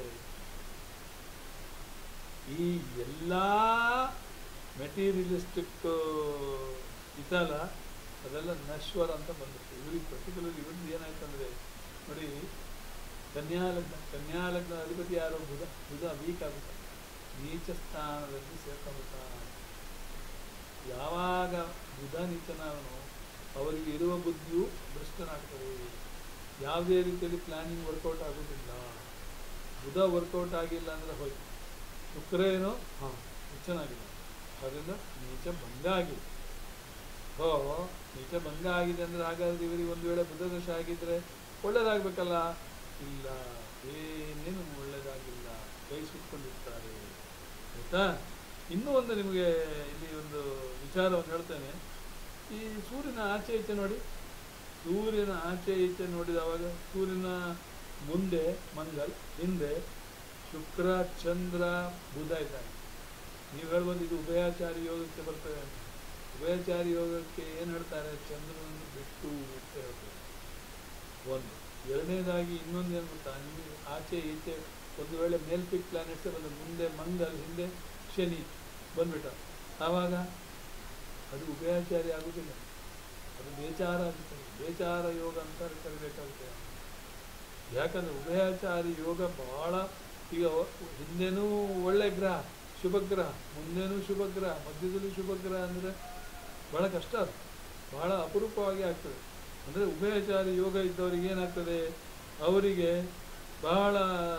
ಈ ಎಲ್ಲ ಮೆಟೀರಿಯಲಿಸ್ಟಿಕ್ ಇದಲ್ಲ ಅದೆಲ್ಲ ನಶ್ವರ ಅಂತ ಬಂದಿತ್ತು ಇವ್ರಿಗೆ ಪರ್ಟಿಕ್ಯುಲರ್ ಇವ್ರದ್ದು ಏನಾಯ್ತು ಅಂದರೆ ನೋಡಿ ಕನ್ಯಾ ಲಗ್ನ ಕನ್ಯಾ ಲಗ್ನ ಅಧಿಪತಿ ಯಾರೋ ಬುಧ ಬುಧ ವೀಕ್ ಆಗುತ್ತೆ ನೀಚ ಸ್ಥಾನದಲ್ಲಿ ಸೇರ್ಕೊಂಡ್ಬಿಡ್ತಾನೆ ಯಾವಾಗ ಬುಧ ನೀಚನಾಗನು ಅವರಿಗೆ ಇರುವ ಬುದ್ಧಿಯು ಭ್ರಷ್ಟನಾಗ್ತದೆ ಯಾವುದೇ ರೀತಿಯಲ್ಲಿ ಪ್ಲಾನಿಂಗ್ ವರ್ಕೌಟ್ ಆಗೋದಿಲ್ಲ ಬುಧ ವರ್ಕೌಟ್ ಆಗಿಲ್ಲ ಅಂದರೆ ಹೋಯ್ತು ಶುಕ್ರ ಏನೋ ಹಾಂ ನೀಚನಾಗಿಲ್ಲ ಅದರಿಂದ ನೀಚ ಭಂಗ ಆಗಿದೆ ಹೋ ನೀಚ ಭಂಗ ಆಗಿದೆ ಅಂದರೆ ಹಾಗಾದ್ರೆ ಇವರಿಗೆ ಒಂದು ವೇಳೆ ಬುಧ ದೋಷ ಆಗಿದ್ರೆ ಒಳ್ಳೇದಾಗಬೇಕಲ್ಲ ಇಲ್ಲ ಏನೇನು ಒಳ್ಳೇದಾಗಿಲ್ಲ ಕೈ ಸುಟ್ಕೊಂಡಿರ್ತಾರೆ ಆಯ್ತಾ ಇನ್ನೂ ಒಂದು ನಿಮಗೆ ಇಲ್ಲಿ ಒಂದು ವಿಚಾರವನ್ನು ಹೇಳ್ತೇನೆ ಈ ಸೂರ್ಯನ ಆಚೆ ಈಚೆ ನೋಡಿ ಸೂರ್ಯನ ಆಚೆ ಈಚೆ ನೋಡಿದವಾಗ ಸೂರ್ಯನ ಮುಂದೆ ಮಂಗಲ್ ಹಿಂದೆ ಶುಕ್ರ ಚಂದ್ರ ಬುಧ ಇದ್ದಾನೆ ನೀವು ಹೇಳ್ಬೋದು ಇದು ಉಭಯಾಚಾರಿ ಯೋಗಕ್ಕೆ ಬರ್ತದೆ ಅಂತ ಉಭಯಚಾರಿ ಯೋಗಕ್ಕೆ ಏನು ಹೇಳ್ತಾರೆ ಚಂದ್ರನನ್ನು ಬಿಟ್ಟು ಅಂತ ಹೇಳ್ತಾರೆ ಒಂದು ಎರಡನೇದಾಗಿ ಇನ್ನೊಂದು ಏನು ಗೊತ್ತಾ ನಿಮಗೆ ಆಚೆ ಈಚೆ ಒಂದು ವೇಳೆ ಮೇಲ್ಪಿಕ್ ಪ್ಲಾನೆಟ್ಸೇ ಬಂದ ಮುಂದೆ ಮಂಗಲ್ ಹಿಂದೆ ಶನಿ ಬಂದ್ಬಿಟ್ಟ ಆವಾಗ ಅದು ಉಭಯಾಚಾರಿ ಆಗುವುದಿಲ್ಲ ಅದು ಬೇಚಾರ ಆಗುತ್ತದೆ ಬೇಚಾರ ಯೋಗ ಅಂತ ಕರಿಬೇಕಾಗುತ್ತೆ ಯಾಕಂದ್ರೆ ಉಭಯಾಚಾರಿ ಯೋಗ ಬಹಳ ಈಗ ಹಿಂದೆನೂ ಒಳ್ಳೆ ಗ್ರಹ ಶುಭ ಗ್ರಹ ಮುಂದೇನೂ ಶುಭ ಗ್ರಹ ಮಧ್ಯದಲ್ಲಿ ಶುಭ ಗ್ರಹ ಅಂದರೆ ಬಹಳ ಕಷ್ಟ ಅದು ಬಹಳ ಅಪರೂಪವಾಗಿ ಆಗ್ತದೆ ಅಂದರೆ ಉಭಯಚಾರಿ ಯೋಗ ಇದ್ದವರಿಗೆ ಏನಾಗ್ತದೆ ಅವರಿಗೆ ಬಹಳ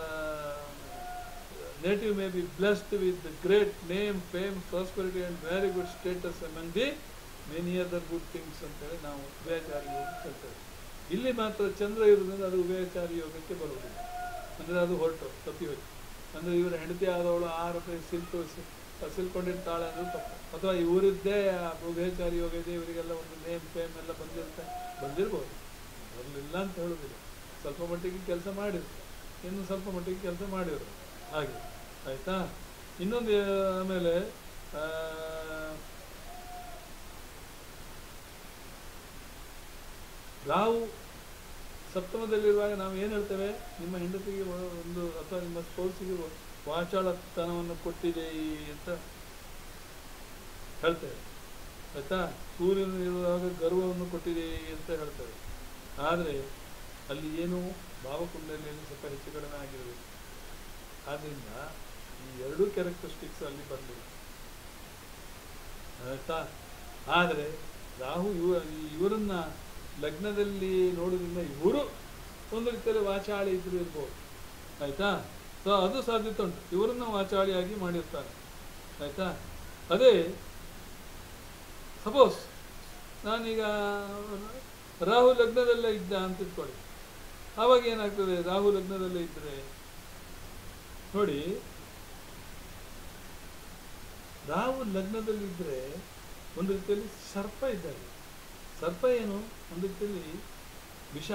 native may be blessed with great name fame prosperity and very good status among the many other good things ಅಂತೇಳಿ ನಾವು ಉಭಯಚಾರಿ ಯೋಗ ಹೇಳ್ತೇವೆ ಇಲ್ಲಿ ಮಾತ್ರ ಚಂದ್ರ ಇರುವುದರಿಂದ ಅದು ಉಭಯಚಾರಿ ಯೋಗಕ್ಕೆ ಬರುವುದಿಲ್ಲ ಅಂದರೆ ಅದು ಹೊರಟು ತಪ್ಪಿ ಹೋಯ್ತು ಅಂದರೆ ಇವರ ಹೆಂಡತಿ ಆದವಳು ಆ ರೂಪಾಯಿ ಸಿಲ್ಕು ಸಿಲ್ಕೊಂಡಿರ್ತಾಳೆ ಅಂದ್ರೆ ತಪ್ಪು ಅಥವಾ ಇವರಿದ್ದೇ ಉಭಯಚಾರಿ ಯೋಗ ಇದೆ ಇವರಿಗೆಲ್ಲ ಒಂದು ನೇಮ್ ಫೇಮ್ ಎಲ್ಲ ಬಂದಿರುತ್ತೆ ಬಂದಿರ್ಬೋದು ಬರಲಿಲ್ಲ ಅಂತ ಹೇಳೋದಿಲ್ಲ ಸ್ವಲ್ಪ ಮಟ್ಟಿಗೆ ಕೆಲಸ ಮಾಡಿರ್ತಾರೆ ಇನ್ನು ಸ್ವಲ್ಪ ಮಟ್ಟಿಗೆ ಕೆಲಸ ಮಾಡಿದ್ರು ಹಾಗೆ ಆಯಿತಾ ಇನ್ನೊಂದು ಆಮೇಲೆ ರಾಹು ಸಪ್ತಮದಲ್ಲಿರುವಾಗ ನಾವು ಏನು ಹೇಳ್ತೇವೆ ನಿಮ್ಮ ಹೆಂಡತಿಗೆ ಒ- ಒಂದು ಅಥವಾ ನಿಮ್ಮ ಸ್ಪೌಸಿಗೆ ವಾಚಾಳತನವನ್ನು ಕೊಟ್ಟಿದೆ ಅಂತ ಹೇಳ್ತೇವೆ ಆಯ್ತಾ ಸೂರ್ಯನ ಇರುವಾಗ ಗರ್ವವನ್ನು ಕೊಟ್ಟಿದೆ ಅಂತ ಹೇಳ್ತೇವೆ ಆದರೆ ಅಲ್ಲಿ ಏನು ಭಾವಕುಂಡಲಿಯಲ್ಲಿ ಸ್ವಲ್ಪ ಹೆಚ್ಚು ಕಡಿಮೆ ಆಗಿರಬೇಕು ಆದ್ದರಿಂದ ಈ ಎರಡೂ ಕ್ಯಾರೆಕ್ಟರಿಸ್ಟಿಕ್ಸ್ ಅಲ್ಲಿ ಬರಲಿಲ್ಲ ಆಯ್ತಾ ಆದರೆ ರಾಹು ಇವ ಇವರನ್ನ ಲಗ್ನದಲ್ಲಿ ನೋಡೋದ್ರಿಂದ ಇವರು ಒಂದು ರೀತಿಯಲ್ಲಿ ವಾಚಾಳಿ ಇದ್ರು ಇರ್ಬೋದು ಆಯ್ತಾ ಸೊ ಅದು ಸಾಧ್ಯತೆ ಉಂಟು ಇವರನ್ನ ವಾಚಾಳಿಯಾಗಿ ಮಾಡಿರ್ತಾರೆ ಆಯ್ತಾ ಅದೇ ಸಪೋಸ್ ನಾನೀಗ ರಾಹು ಲಗ್ನದಲ್ಲೇ ಇದ್ದ ಅಂತ ಇಟ್ಕೊಳ್ಳಿ ಆವಾಗ ಏನಾಗ್ತದೆ ರಾಹು ಲಗ್ನದಲ್ಲೇ ಇದ್ದರೆ ನೋಡಿ ರಾಹು ಲಗ್ನದಲ್ಲಿದ್ದರೆ ಒಂದು ರೀತಿಯಲ್ಲಿ ಸರ್ಪ ಇದ್ದಾಗ ಸರ್ಪ ಏನು ಒಂದು ರೀತಿಯಲ್ಲಿ ವಿಷ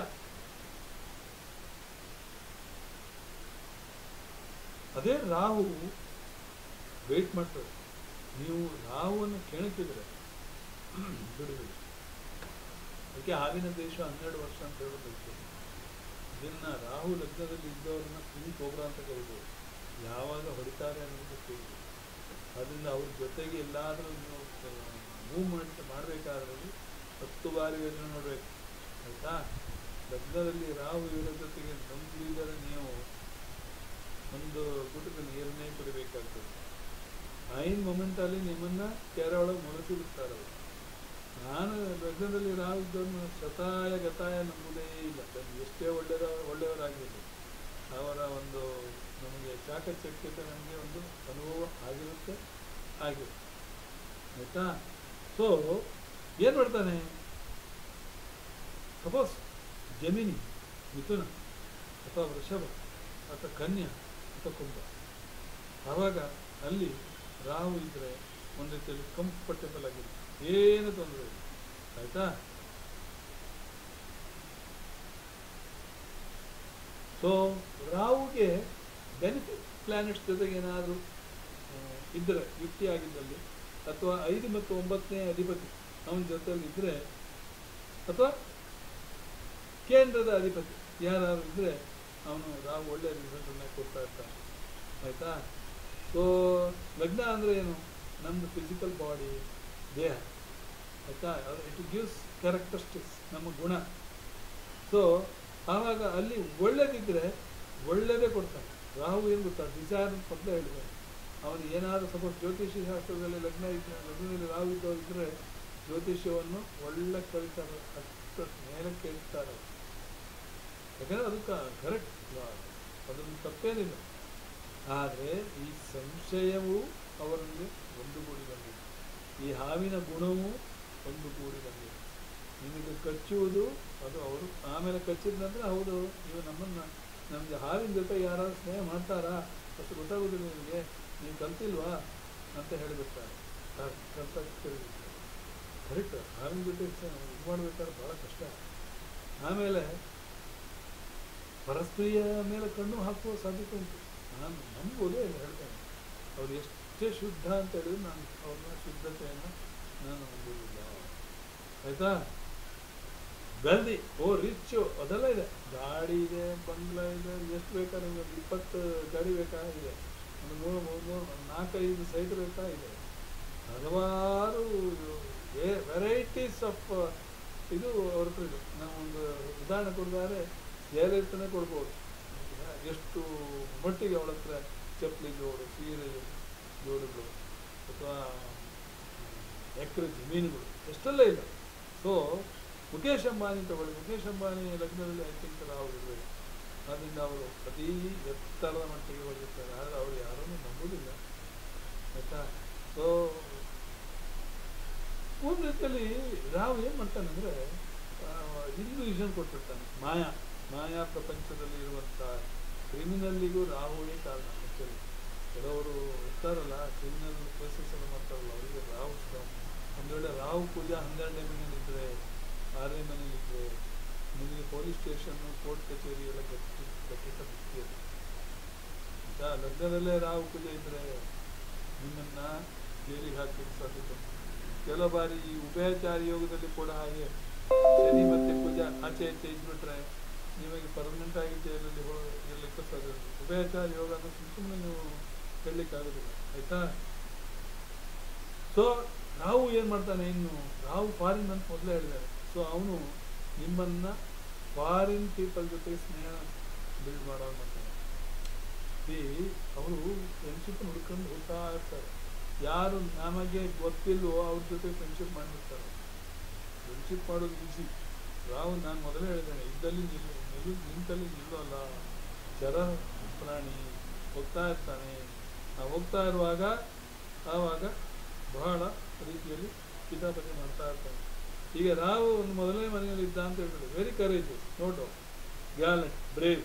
ಅದೇ ರಾಹು ವೇಟ್ ಮಾಡ್ತದೆ ನೀವು ರಾಹುವನ್ನು ಕೆಣಕಿದ್ರೆ ಬಿಡುವಿಲ್ಲ ಅದಕ್ಕೆ ಹಾವಿನ ದೇಶ ಹನ್ನೆರಡು ವರ್ಷ ಅಂತ ಹೇಳಬೇಕು ಇದನ್ನ ರಾಹು ಲಗ್ನದಲ್ಲಿ ಇದ್ದವ್ರನ್ನ ಕಿಂಗ್ ಕೋಬ್ರಾ ಅಂತ ಕರಿಬೋದು ಯಾವಾಗ ಹೊಡಿತಾರೆ ಅನ್ನೋದು ಗೊತ್ತಿಲ್ಲ ಅದರಿಂದ ಅವ್ರ ಜೊತೆಗೆ ಎಲ್ಲಾದರೂ ನೀವು ಮೂವ್ಮೆಂಟ್ ಮಾಡಬೇಕಾದ್ರೆ ಹತ್ತು ಬಾರಿ ಯೋಚನೆ ಮಾಡಬೇಕು ಆಯ್ತಾ ಲಗ್ನದಲ್ಲಿ ರಾಹು ಇವರ ಜೊತೆಗೆ ನಂಬಿದರೆ ನೀವು ಒಂದು ಗುಟಕ ನೀರನ್ನೇ ಕುಡಿಬೇಕಾಗ್ತದೆ ಐನ್ ಮೊಮೆಂಟಲ್ಲಿ ನಿಮ್ಮನ್ನ ಕೆರೆ ಒಳಗೆ ಮುಳುಸಿ ಬಿಡ್ತಾರೆ ಅವರು ನಾನು ಲಗ್ನದಲ್ಲಿ ರಾಹು ಇದ್ದವನು ಶತಾಯ ಗತಾಯ ನಂಬುವುದೇ ಇಲ್ಲ ಅದು ಎಷ್ಟೇ ಒಳ್ಳೆಯದ ಒಳ್ಳೆಯವರಾಗಿರಲಿ ಅವರ ಒಂದು ನಮಗೆ ಚಾಕಚಕ್ಯತೆ ನಮಗೆ ಒಂದು ಅನುಭವ ಆಗಿರುತ್ತೆ ಆಗಿರುತ್ತೆ ಆಯ್ತಾ ಸೊ ಏನು ಮಾಡ್ತಾನೆ ಸಪೋಸ್ ಜಮಿನಿ ಮಿಥುನ ಅಥವಾ ವೃಷಭ ಅಥವಾ ಕನ್ಯಾ ಅಥವಾ ಕುಂಭ ಆವಾಗ ಅಲ್ಲಿ ರಾಹು ಇದ್ರೆ ಒಂದು ರೀತಿಯಲ್ಲಿ ಕಂಫರ್ಟೇಬಲ್ ಆಗಿದೆ ಏನು ತೊಂದರೆ ಇಲ್ಲ ಆಯ್ತಾ ಸೊ ರಾಹುಗೆ ಬೆನಿಫಿಟ್ ಪ್ಲಾನೆಟ್ಸ್ ಜೊತೆಗೆ ಏನಾದರೂ ಇದ್ದರೆ ಯುಕ್ತಿ ಆಗಿದ್ದಲ್ಲಿ ಅಥವಾ ಐದು ಮತ್ತು ಒಂಬತ್ತನೇ ಅಧಿಪತಿ ಅವನ ಜೊತೆಯಲ್ಲಿ ಇದ್ದರೆ ಅಥವಾ ಕೇಂದ್ರದ ಅಧಿಪತಿ ಯಾರಾದ್ರು ಇದ್ದರೆ ಅವನು ರಾಹು ಒಳ್ಳೆಯ ರಿಸಲ್ಟನ್ನು ಕೊಡ್ತಾ ಇರ್ತಾನೆ ಆಯಿತಾ ಸೊ ಲಗ್ನ ಅಂದರೆ ಏನು ನಮ್ಮದು ಫಿಸಿಕಲ್ ಬಾಡಿ ದೇಹ ಆಯಿತಾ ಇಟ್ ಗಿವ್ಸ್ ಕ್ಯಾರೆಕ್ಟರಿಸ್ಟಿಕ್ಸ್ ನಮ್ಮ ಗುಣ ಸೊ ಆವಾಗ ಅಲ್ಲಿ ಒಳ್ಳೇದಿದ್ದರೆ ಒಳ್ಳೇದೇ ಕೊಡ್ತಾನೆ ರಾಹು ಏನು ಗೊತ್ತಾ ಡಿಸೈರ್ ಮೊದಲೇ ಹೇಳಿದೆ ಅವನು ಏನಾದರೂ ಸಪೋಸ್ ಜ್ಯೋತಿಷಿ ಶಾಸ್ತ್ರದಲ್ಲಿ ಲಗ್ನ ಇದ್ದ ಲಗ್ನದಲ್ಲಿ ರಾಹು ಇದ್ದವ್ರು ಇದ್ದರೆ ಜ್ಯೋತಿಷ್ಯವನ್ನು ಒಳ್ಳೆ ಕಲಿತಾರೆ ಅಷ್ಟು ಮೇಲಕ್ಕೆ ಇರ್ತಾರೆ ಯಾಕಂದರೆ ಅದು ಕರೆಕ್ಟ್ ಅದೊಂದು ತಪ್ಪೇನಿಲ್ಲ ಆದರೆ ಈ ಸಂಶಯವು ಅವರಲ್ಲಿ ಒಂದುಗೂಡಿ ಬಂದಿದೆ ಈ ಹಾವಿನ ಗುಣವು ಒಂದುಗೂಡಿ ಬಂದಿದೆ ನಿಮಗೆ ಕಚ್ಚುವುದು ಅದು ಅವರು ಆಮೇಲೆ ಕಚ್ಚಿದ ನಂತರ ಹೌದು ನೀವು ನಮ್ಮನ್ನು ನಮಗೆ ಹಾವಿನ ಜೊತೆ ಯಾರಾದ್ರೂ ಸ್ನೇಹ ಮಾಡ್ತಾರಾ ಅಷ್ಟು ಗೊತ್ತಾಗೋದಿಲ್ಲ ನಿಮಗೆ ನೀವು ಕಲ್ತಿಲ್ವಾ ಅಂತ ಹೇಳಿಬಿಡ್ತಾರೆ ಕಲ್ತ ತಿರುಗಿರ್ತಾರೆ ಕರೆಕ್ಟ್ ಹಾವಿನ ಜೊತೆ ಇದು ಮಾಡಬೇಕಾದ್ರೆ ಭಾಳ ಕಷ್ಟ ಆಮೇಲೆ ಪರಸ್ತ್ರೀಯ ಮೇಲೆ ಕಣ್ಣು ಹಾಕುವ ಸಾಧ್ಯತೆ ಉಂಟು ನಾನು ನಂಬೋದೇ ಇಲ್ಲ ಹೇಳ್ತೇನೆ ಅವ್ರು ಎಷ್ಟೇ ಶುದ್ಧ ಅಂತ ಹೇಳಿದ್ರು ನಾನು ಅವ್ರನ್ನ ಶುದ್ಧತೆಯನ್ನು ನಾನು ನಂಬುವುದಿಲ್ಲ ಆಯ್ತಾ ವೆಲ್ದಿ ಓ ರಿಚ್ ಅದೆಲ್ಲ ಇದೆ ಗಾಡಿ ಇದೆ ಬಂಗ್ಲಾ ಇದೆ ಎಷ್ಟು ಬೇಕಾ ನಿಮ್ಗೆ ಒಂದು ಇಪ್ಪತ್ತು ಗಾಡಿ ಬೇಕಾ ಇದೆ ಒಂದು ಮೂರು ಮೂರು ನಾಲ್ಕೈದು ಸೈಟ್ ಬೇಕಾ ಇದೆ ಹಲವಾರು ವೆರೈಟೀಸ್ ಆಫ್ ಇದು ಅವ್ರ ಹತ್ರ ಇದೆ ನಾವು ಒಂದು ಉದಾಹರಣೆ ಕೊಡಿದಾದ್ರೆ ಜಯಲಲಿತನೇ ಕೊಡ್ಬೋದು ಎಷ್ಟು ಮಟ್ಟಿಗೆ ಅವಳ ಹತ್ರ ಚಪ್ಪಲಿ ಜೋಡು ಸೀರೆ ಜೋಡುಗಳು ಅಥವಾ ಎಕರೆ ಜಮೀನುಗಳು ಎಷ್ಟೆಲ್ಲ ಇಲ್ಲ ಸೊ ಮುಖೇಶ್ ಅಂಬಾನಿ ತಗೊಳ್ಳಿ ಮುಖೇಶ್ ಅಂಬಾನಿ ಲಗ್ನದಲ್ಲಿ ಐ ಥಿಂಕ್ ರಾಹು ಇರಬೇಕು ಆದ್ದರಿಂದ ಅವರು ಅತೀ ಎತ್ತರದ ಮಟ್ಟಿಗೆ ಹೋಗಿರ್ತಾರೆ ಆದರೆ ಅವರು ಯಾರನ್ನೂ ನಂಬುವುದಿಲ್ಲ ಆಯ್ತಾ ಸೊ ಒಂದು ರೀತಿಯಲ್ಲಿ ರಾಹು ಏನು ಮಾಡ್ತಾನೆ ಅಂದರೆ ಇಲ್ಯೂಷನ್ ಕೊಟ್ಬಿಡ್ತಾನೆ ಮಾಯಾ ಮಾಯಾ ಪ್ರಪಂಚದಲ್ಲಿ ಇರುವಂಥ ಕ್ರಿಮಿನಲ್ಲಿಗೂ ರಾಹುವೇ ಕಾರಣ ಆ್ಯಕ್ಚುಲಿ ಕೆಲವರು ಇರ್ತಾರಲ್ಲ ಕ್ರಿಮಿನಲ್ ಕೇಸಸ್ ಎಲ್ಲ ಮಾಡ್ತಾರಲ್ಲ ಅವರಿಗೆ ರಾಹು ಸ್ಟ್ರಾಂಗ್ ಒಂದು ವೇಳೆ ರಾಹು ಪೂಜಾ ಹನ್ನೆರಡನೇ ಮನೆಯಲ್ಲಿದ್ದರೆ ಆರನೇ ಮನೆಯಲ್ಲಿದ್ದರೆ ನಿಮಗೆ ಪೊಲೀಸ್ ಸ್ಟೇಷನ್ನು ಕೋರ್ಟ್ ಕಚೇರಿ ಎಲ್ಲ ಗಟ್ಟಿ ಗಟ್ಟಿತ ಬಿಟ್ಟಿದೆ ಆಯ್ತಾ ಲಗ್ನದಲ್ಲೇ ರಾಹು ಪೂಜೆ ಇದ್ದರೆ ನಿಮ್ಮನ್ನು ಜೈಲಿಗೆ ಹಾಕಲಿಕ್ಕೆ ಸಾಧ್ಯತೆ ಉಂಟು. ಕೆಲವು ಬಾರಿ ಈ ಉಭಯಚಾರಿ ಯೋಗದಲ್ಲಿ ಕೂಡ ಹಾಗೆ ಶನಿ ಮತ್ತೆ ಕುಜ ಆಚೆ ಈಚೆ ಇದ್ಬಿಟ್ರೆ ನಿಮಗೆ ಪರ್ಮನೆಂಟ್ ಆಗಿ ಜೈಲಲ್ಲಿ ಹೋ- ಇರ್ಲಿಕ್ಕೆ ಸಾಧ್ಯ ಇಲ್ಲ. ಉಭಯಚಾರ ಯೋಗ ಅಂದ್ರೆ ಸುಮ್ಮನೆ ನೀವು ಹೇಳಲಿಕ್ಕಾಗೋದಿಲ್ಲ ಆಯ್ತಾ ಸೊ ರಾಹು ಏನ್ ಮಾಡ್ತಾನೆ ಇನ್ನು ರಾಹು ಫಾರಿನ್ ಅಂತ ಮೊದಲೇ ಹೇಳಿದ್ದಾರೆ ಸೊ ಅವನು ನಿಮ್ಮನ್ನ ಫಾರಿನ್ ಪೀಪಲ್ ಜೊತೆ ಸ್ನೇಹ ಬಿಲ್ಡ್ ಮಾಡೋ ಮಾಡ್ತಾನೆ ಅವರು ಫ್ರೆಂಡ್ಶಿಪ್ ಹುಡ್ಕೊಂಡು ಹೋಗ್ತಾ ಇರ್ತಾರೆ ಯಾರು ನಮಗೆ ಗೊತ್ತಿಲ್ವೋ ಅವ್ರ ಜೊತೆ ಫ್ರೆಂಡ್ಶಿಪ್ ಮಾಡಿರ್ತಾರೆ ಫ್ರೆಂಡ್ಶಿಪ್ ಮಾಡೋದು ಈಸಿ ರಾವು ನಾನು ಮೊದಲೇ ಹೇಳಿದ್ದೇನೆ ಇದ್ದಲ್ಲಿ ನಿಲ್ಲು ನಿಲ್ಲು ನಿಂತಲ್ಲಿ ನಿಲ್ಲೋಲ್ಲ ಚರ ಪ್ರಾಣಿ ಹೋಗ್ತಾ ಇರ್ತಾನೆ ನಾವು ಹೋಗ್ತಾ ಇರುವಾಗ ಆವಾಗ ಬಹಳ ರೀತಿಯಲ್ಲಿ ಕಿತಾಪತಿ ಮಾಡ್ತಾ ಇರ್ತಾನೆ ಈಗ ರಾವು ಒಂದು ಮೊದಲನೇ ಮನೆಯಲ್ಲಿ ಇದ್ದ ಅಂತ ಹೇಳ್ತಾರೆ ವೆರಿ ಕರೇಜ್ ನೋಟು ಗ್ಯಾಲೆಂಟ್ ಬ್ರೇವ್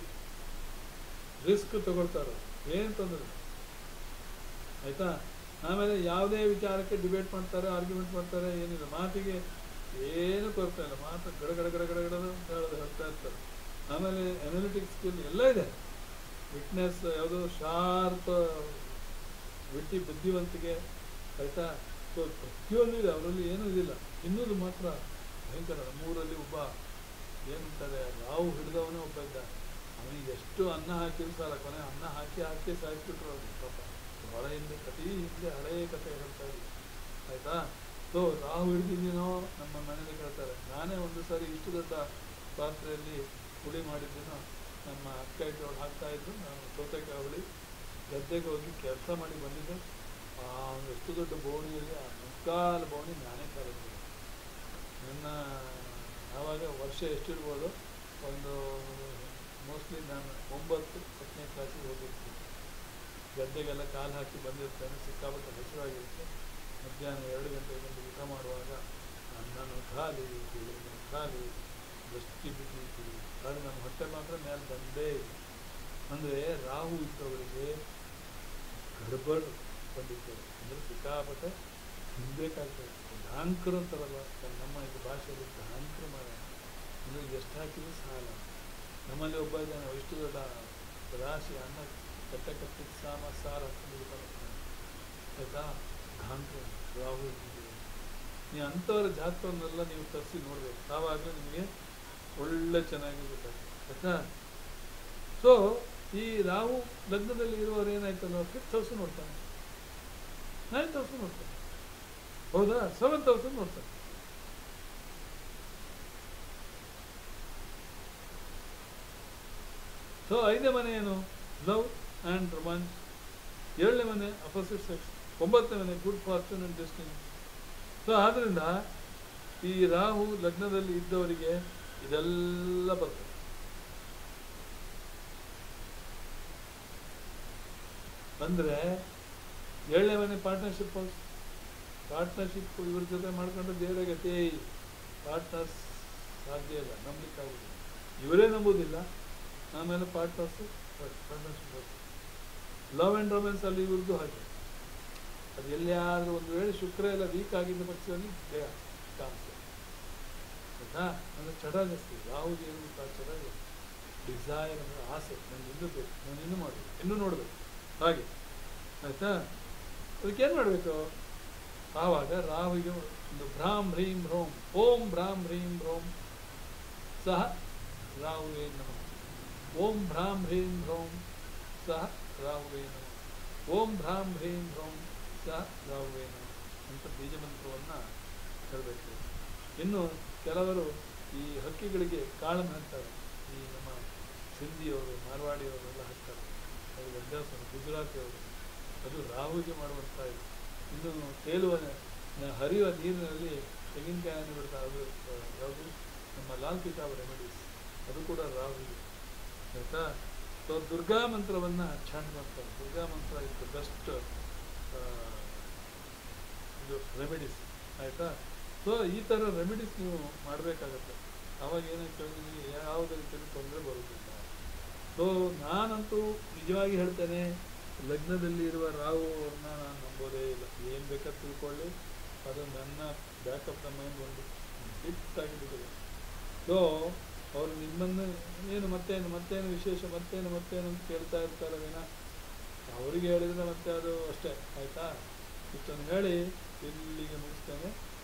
ರಿಸ್ಕ್ ತಗೊಳ್ತಾರೆ ಏನು ತೊಂದರೆ ಇಲ್ಲ. ಆಯ್ತಾ ಆಮೇಲೆ ಯಾವುದೇ ವಿಚಾರಕ್ಕೆ ಡಿಬೇಟ್ ಮಾಡ್ತಾರೆ ಆರ್ಗ್ಯುಮೆಂಟ್ ಮಾಡ್ತಾರೆ ಏನಿಲ್ಲ ಮಾತಿಗೆ ಏನು ಕೊರತೆ ಇಲ್ಲ ಮಾತು ಗಡ ಗಡ ಗಡ ಗಡ ಗಡ ಅಂತ ಹೇಳೋದು ಹೇಳ್ತಾ ಇರ್ತಾರೆ ಆಮೇಲೆ ಅನಾಲಿಟಿಕ್ಸ್ ಸ್ಕಿಲ್ ಎಲ್ಲ ಇದೆ ವಿಟ್ನೆಸ್ ಯಾವುದೋ ಶಾರ್ಪ್ ವಿಟ್ಟಿ ಬುದ್ಧಿವಂತಿಕೆ ಆಯ್ತಾ ಸೊ ಪ್ರತಿಯೊಂದು ಇದೆ ಅವರಲ್ಲಿ ಏನೂ ಇದಿಲ್ಲ ಇನ್ನೊಂದು ಮಾತ್ರ ಭಯಂಕರ ನಮ್ಮೂರಲ್ಲಿ ಒಬ್ಬ ಏನಂತಾರೆ ರಾವು ಹಿಡಿದವನೇ ಒಬ್ಬ ಇದ್ದ ಅವನಿಗೆ ಎಷ್ಟು ಅನ್ನ ಹಾಕಿದ್ರು ಸಾಲ ಕೊನೆ ಅನ್ನ ಹಾಕಿ ಹಾಕಿ ಸಾಯಿಸ್ಬಿಟ್ರು ಅವ್ರು ಪಾಪ ಬಹಳ ಹಿಂದೆ ಕತಿ ಹಿಂದೆ ಹಳೆಯ ಕಥೆ ಹೇಳ್ತಾ ಇದ್ವಿ ಆಯ್ತಾ ಸೊ ರಾಹು ಹಿಡಿದಿದ್ದೀನೋ ನಮ್ಮ ಮನೇಲಿ ಕೇಳ್ತಾರೆ ನಾನೇ ಒಂದು ಸಾರಿ ಇಷ್ಟು ದೊಡ್ಡ ಪಾತ್ರೆಯಲ್ಲಿ ಪುಡಿ ಮಾಡಿದ್ದೀನೋ ನಮ್ಮ ಅಕ್ಕ ಇದ್ದವ್ರು ಹಾಕ್ತಾ ಇದ್ರು ನಾನು ಸೌತೆಕಾಯಿ ಹುಳಿ ಗದ್ದೆಗೆ ಹೋಗಿ ಕೆಲಸ ಮಾಡಿ ಬಂದಿದ್ದೆ ಆ ಒಂದು ಎಷ್ಟು ದೊಡ್ಡ ಬೋಣಿಯಲ್ಲಿ ಆ ಮುಕ್ಕಾಲು ಬೋಣಿ ನಾನೇ ಕರೆದಿದ್ದೆ ನನ್ನ ಆವಾಗ ವರ್ಷ ಎಷ್ಟಿರ್ಬೋದು ಒಂದು ಮೋಸ್ಟ್ಲಿ ನಾನು ಒಂಬತ್ತು ಹತ್ತನೇ ಕ್ಲಾಸಿಗೆ ಹೋಗಿರ್ತೀನಿ ಗದ್ದೆಗೆಲ್ಲ ಕಾಲು ಹಾಕಿ ಬಂದಿರ್ತೇನೆ ಸಿಕ್ಕಾಪಟ್ಟೆ ಹಸಿವಾಗಿರುತ್ತೆ ಮಧ್ಯಾಹ್ನ ಎರಡು ಗಂಟೆಗೆ ಬಂದು ಊಟ ಮಾಡುವಾಗ ಅನ್ನನೂ ಖಾಲಿ ಹುಡುಗನೂ ಖಾಲಿ ದೃಷ್ಟಿ ಬಿದ್ದಿತ್ತು ಆದರೆ ನಮ್ಮ ಹೊಟ್ಟೆ ಮಾತ್ರ ಮೇಲೆ ಬಂದೇ ಇಲ್ಲ ಅಂದರೆ ರಾಹು ಇದ್ದವರಿಗೆ ಗಡ್ಬಡ್ ಬಂದಿರ್ತದೆ ಅಂದರೆ ಸಿಕ್ಕಾಪಟ್ಟೆ ತಿನ್ಬೇಕಾಗ್ತದೆ ಢಾಂಕರ ಅಂತಾರಲ್ಲ ನಮ್ಮ ಇದು ಭಾಷೆಯಲ್ಲಿ ಢಾಂಕರ ಮಾಡ ಅಂದರೆ ಎಷ್ಟು ಹಾಕಿದ್ರು ಸಾಲ ನಮ್ಮಲ್ಲಿ ಒಬ್ಬ ಇದ್ದಾನೆ ಇಷ್ಟು ದೊಡ್ಡ ರಾಶಿ ಅನ್ನ ಕಟ್ಟ ಕಟ್ಟಿದ ಸಾಮ ಸಾರ ಹಾಕೊಂಡು ಊಟ ಮಾಡ್ತಾನೆ ಆಯ್ತಾ ಘಾಂಕರ ರಾಹು ಇದ್ದಿದೆ ನೀವು ಅಂಥವರ ಜಾತಕವನ್ನೆಲ್ಲ ನೀವು ತರಿಸಿ ನೋಡಬೇಕು ಆವಾಗಲೇ ನಿಮಗೆ ಒಳ್ಳೆ ಚೆನ್ನಾಗಿ ಗೊತ್ತಾಗ್ತದೆ ಆಯ್ತಾ ಸೊ ಈ ರಾಹು ಲಗ್ನದಲ್ಲಿ ಇರುವವರು ಏನಾಯ್ತಲ್ಲ ಫಿಫ್ತ್ ಹೌಸ್ ನೋಡ್ತಾನೆ ನೈನ್ತ್ ಹೌಸ್ ನೋಡ್ತಾನೆ ಹೌದಾ ಸೆವೆಂತ್ ಹೌಸ್ ನೋಡ್ತಾನೆ ಸೊ ಐದನೇ ಮನೆ ಏನು ಲವ್ ಆ್ಯಂಡ್ ರೊಮ್ಯಾನ್ಸ್ ಏಳನೇ ಮನೆ ಅಪೋಸಿಟ್ ಸೆಕ್ಸ್ ಒಂಬತ್ತನೇ ಮನೆ good fortune and destiny so ಆದ್ದರಿಂದ ಈ ರಾಹು ಲಗ್ನದಲ್ಲಿ ಇದ್ದವರಿಗೆ ಇದೆಲ್ಲ ಬರ್ತದೆ ಅಂದರೆ ಏಳನೇ ಮನೆ ಪಾರ್ಟ್ನರ್ಶಿಪ್ ಹೌಸ್ ಪಾರ್ಟ್ನರ್ಶಿಪ್ ಇವ್ರ ಜೊತೆ ಮಾಡ್ಕೊಂಡ್ರೆ ಬೇರೆ ಗತಿ ಪಾರ್ಟ್ನರ್ಸ್ ಸಾಧ್ಯ ಇಲ್ಲ ನಂಬಲಿಕ್ಕಾಗುದಿಲ್ಲ ಇವರೇ ನಂಬುದಿಲ್ಲ ಆಮೇಲೆ partners partnership house love and romance ಅಲ್ಲಿ ಇವ್ರದ್ದು ಹಾಗೆ ಅದು ಎಲ್ಲಿಯಾದರೂ ಒಂದು ವೇಳೆ ಶುಕ್ರ ಎಲ್ಲ ವೀಕ್ ಆಗಿದ್ದ ಪಕ್ಷದಲ್ಲಿ ಬೇಗ ಕಾಣಿಸ್ತದೆ ಆಯ್ತಾ ಅಂದರೆ ಚಟ ಜಾಸ್ತಿ ಯಾವುದು ಏನು ಆ ಚಟ ಜಾಸ್ತಿ ಡಿಸೈರ್ ಅಂದರೆ ಆಸೆ ನಾನು ಇನ್ನೂ ಬೇಕು ನಾನು ಇನ್ನೂ ಮಾಡಬೇಕು ಇನ್ನೂ ನೋಡಬೇಕು ಹಾಗೆ ಆಯ್ತಾ ಅದಕ್ಕೆ ಏನು ಮಾಡಬೇಕು ಆವಾಗ ರಾಹುವಿಗೆ ಒಂದು ಭ್ರಾಮ್ ಹ್ರೀಂ ಹ್ರೋಂ ಓಂ ಭ್ರಾಮ್ ಹ್ರೀಂ ಹ್ರೋಂ ಸಹ ರಾಹುವೇ ನಮಃ ಓಂ ಭ್ರಾಮ್ ಹ್ರೀಂ ಹ್ರೋಂ ಸಹ ರಾಹುವೇ ನಮಃ ಓಂ ಭ್ರಾಮ್ ಹ್ರೀಂ ಹ್ರೋಂ ಸಹ ರಾಹುವೇ ನಮಃ ಅಂತ ಬೀಜ ಮಂತ್ರವನ್ನು ಹೇಳಬೇಕು ಇನ್ನು ಕೆಲವರು ಈ ಹಕ್ಕಿಗಳಿಗೆ ಕಾಳನ್ನು ಹಾಕ್ತಾರೆ ಈ ನಮ್ಮ ಸಿಂಧಿಯವರು ಮಾರ್ವಾಡಿಯವರು ಎಲ್ಲ ಹಾಕ್ತಾರೆ ಅದು ಅಭ್ಯಾಸ ಗುಜರಾತಿಯವರು ಅದು ರಾಹುಗೆ ಮಾಡುವಂಥ ಇದು ಇನ್ನು ತೇಲುವ ನ- ಹರಿಯುವ ನೀರಿನಲ್ಲಿ ತೆಂಗಿನಕಾಯಿಯನ್ನು ಬಿಡ್ತಾರೆ ಅದು ಆ, ಯಾವುದು ನಮ್ಮ ಲಾಲ್ ಕಿತಾಬ್ ರೆಮಿಡೀಸ್ ಅದು ಕೂಡ ರಾಹುಗೆ ಆಯ್ತಾ ಸೊ ದುರ್ಗಾ ಮಂತ್ರವನ್ನು ಚಾಂಟ್ ಮಾಡ್ತಾರೆ ದುರ್ಗಾ ಮಂತ್ರ ಇಸ್ ದ ಬೆಸ್ಟ್ ಇದು ರೆಮಿಡೀಸ್ ಆಯಿತಾ ಸೊ ಈ ಥರ ರೆಮಿಡೀಸ್ ನೀವು ಮಾಡಬೇಕಾಗತ್ತೆ ಆವಾಗ ಏನಾಯ್ತು ನಿಮಗೆ ಯಾವುದೇ ರೀತಿಯಲ್ಲಿ ತೊಂದರೆ ಬರುವುದಿಲ್ಲ ಸೊ ನಾನಂತೂ ನಿಜವಾಗಿ ಹೇಳ್ತೇನೆ ಲಗ್ನದಲ್ಲಿ ಇರುವ ರಾಹು ಅವ್ರನ್ನ ನಾನು ನಂಬೋದೇ ಇಲ್ಲ ಏನು ಬೇಕಾದ್ರೆ ತಿಳ್ಕೊಳ್ಳಿ ಅದು ನನ್ನ ಬ್ಯಾಕಪ್ ಮೈಂಡ್ ಒಂದು ಫಿಟ್ ಆಗಿಬಿಟ್ಟಿದೆ ಸೊ ಅವರು ನಿಮ್ಮನ್ನು ಏನು ಮತ್ತೇನು ಮತ್ತೇನು ವಿಶೇಷ ಮತ್ತೇನು ಮತ್ತೇನು ಅಂತ ಕೇಳ್ತಾ ಇರ್ತಾರೆ ವಿನ ಅವರಿಗೆ ಹೇಳಿದ್ರೆ ಮತ್ತೆ ಅದು ಅಷ್ಟೇ ಆಯಿತಾ ಇಷ್ಟನ್ನು ಹೇಳಿ ಇಲ್ಲಿಗೆ ಮುಗಿಸ್ತೇನೆ